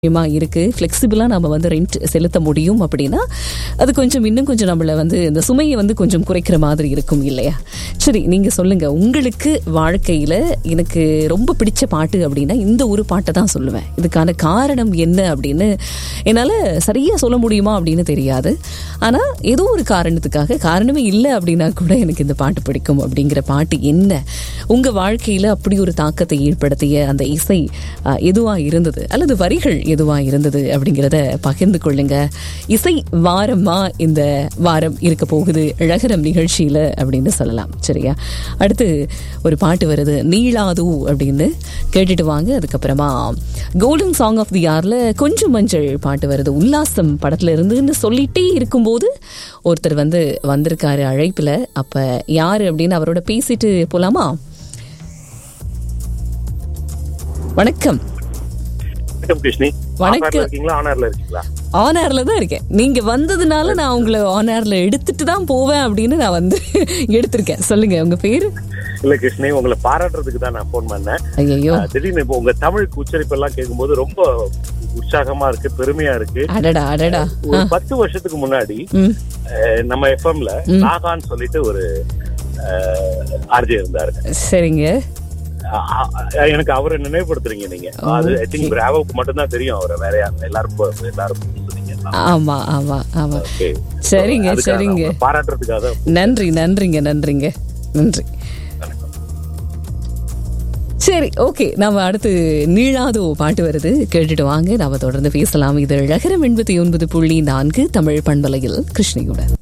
விஷயமா இருக்கு ஃப்ளெக்சிபிளா நம்ம வந்து ரெண்ட் செலுத்த முடியும் அப்படின்னா அது கொஞ்சம் இன்னும் கொஞ்சம் நம்மள வந்து இந்த சுமையை வந்து கொஞ்சம் குறைக்கிற மாதிரி இருக்கும் இல்லையா சரி நீங்க சொல்லுங்க உங்களுக்கு வாழ்க்கையில எனக்கு ரொம்ப பிடிச்ச பாட்டு அப்படின்னா இந்த ஒரு பாட்டை தான் சொல்லுவேன் இதுக்கான காரணம் என்ன அப்படின்னு என்னால சரியா சொல்ல முடியுமா அப்படின்னு தெரியாது ஆனா ஏதோ ஒரு காரணத்துக்காக காரணமே இல்லை அப்படின்னா கூட எனக்கு இந்த பாட்டு பிடிக்கும் அப்படிங்கிற பாட்டு என்ன உங்க வாழ்க்கையில அப்படி ஒரு தாக்கத்தை ஏற்படுத்திய அந்த இசை அஹ், எதுவா இருந்தது அல்லது வரிகள் எதுவா இருந்தது அப்படிங்கிறத பகிர்ந்து கொள்ளுங்க இசை வாரமா இந்த வாரம் இருக்க போகுது அழகரம் நிகழ்ச்சியில அப்படின்னு சொல்லலாம் சரியா அடுத்து ஒரு பாட்டு வருது நீளாது அப்படின்னு கேட்டுட்டு வாங்க அதுக்கப்புறமா கோல்டன் சாங் ஆஃப் தி யார்ல கொஞ்சம் மஞ்சள் பாட்டு வருது உல்லாசம் படத்துல இருந்துன்னு சொல்லிட்டே இருக்கும்போது ஒருத்தர் வந்து வந்திருக்காரு அழைப்புல அப்ப யாரு அப்படின்னு அவரோட பேசிட்டு போலாமா வணக்கம் வணக்கம் கிருஷ்ணி வணக்கம். ஆஃபர்ல இருக்கீங்களா ஆனர்ல இருக்கீங்களா ஆனர்ல தான் இருக்கேன் நீங்க வந்ததுனால நான் உங்களை ஆனர்ல எடுத்துட்டு தான் போவேன் அப்படின்னு நான் வந்து எடுத்திருக்கேன் சொல்லுங்க உங்க பேரு இல்ல கிருஷ்ணி உங்களை பாராட்டுறதுக்கு தான் நான் போன் பண்ணேன் ஐயோ அஹ், திடீர்னு இப்போ உங்க தமிழுக்கு உச்சரிப்பு எல்லாம் கேட்கும்போது ரொம்ப உற்சாகமா இருக்கு பெருமையா இருக்கு அடடா அடடா ஒரு பத்து வருஷத்துக்கு முன்னாடி ம் அஹ், நம்ம எஃப்எம்ல நாகான்னு சொல்லிட்டு ஒரு ஆர்ஜே இருந்தாரு சரிங்க அஹ், அஹ், எனக்கு அவரை நினைவுபடுத்துறீங்க நீங்க அது ஐ திங்க் பிராவோக்கு மட்டும் தான் தெரியும் அவரை வேற யாரும் எல்லாரும் போ- எல்லாரும் சொன்னீங்க ஆமா ஆமா ஆமா Okay. சரிங்க அதுக்காக சரிங்க உங்களை பாராட்டுறதுக்காக தான் நன்றி நன்றிங்க நன்றிங்க நன்றி சரி ஓகே நாம அடுத்து நீளாதோ பாட்டு வருது கேட்டுட்டு வாங்க நாம தொடர்ந்து பேசலாம் இது அழகரம் எண்பத்தி ஒன்பது புள்ளி நான்கு தமிழ் பண்பலையில் கிருஷ்ணியுடன்